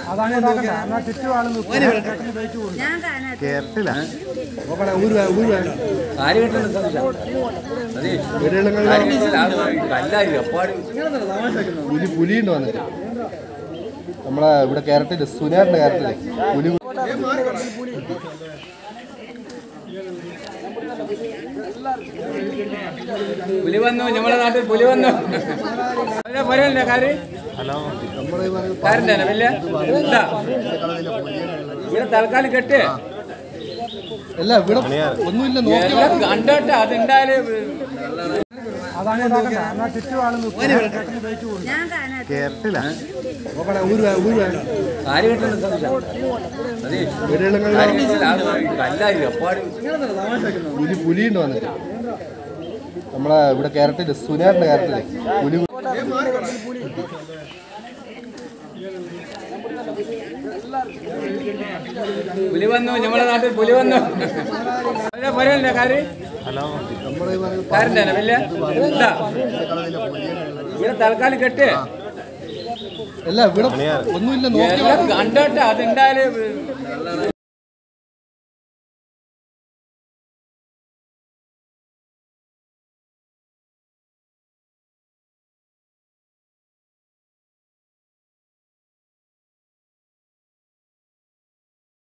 അതാണ് ഇതാക്കണ്ട എന്നാ ചുറ്റുപാടും ഞാൻ കാണാം കേരളത്തില ആര് കിട്ടുന്നുണ്ട് കല്ലായി അപ്പാട് പുലി പുലിയുണ്ട് വന്നിട്ട് നമ്മളെ ഇവിടെ കേരളത്തില് സുനാറിന്റെ കേരളത്തില് പുലി പുലി വന്നു നമ്മളെ നാട്ടിൽ പുലി വന്നു പറയല്ലേ കാര് കാരൻ്റെ വലിയ ഇതാ. ഇവിടെ തൽക്കാലം കെട്ട് അല്ല ഇവിടെ ഒന്നുമില്ല നോക്കി എല്ലാം കണ്ടോട്ടെ അതുണ്ടായാല് അതാണ് ഇതാക്കണ്ട എന്നാ ചുറ്റുപാടും ഞാൻ കാണാം കേരളത്തില ആര് കിട്ടുന്നുണ്ട് കല്ലായി അപ്പാട് പുലി പുലിയുണ്ട് വന്നിട്ട് നമ്മളെ ഇവിടെ കേരളത്തില് സുനാറിന്റെ കേരളത്തില് പുലി പുലി വന്നു നമ്മളെ നാട്ടിൽ പുലി വന്നു പറയല്ലേ കാര് കാരൻ്റെ വലിയ ഇതാ. ഇവിടെ തൽക്കാലം കെട്ട് അല്ല ഇവിടെ ഒന്നുമില്ല നോക്കി എല്ലാം കണ്ടോട്ടെ അതുണ്ടായാല്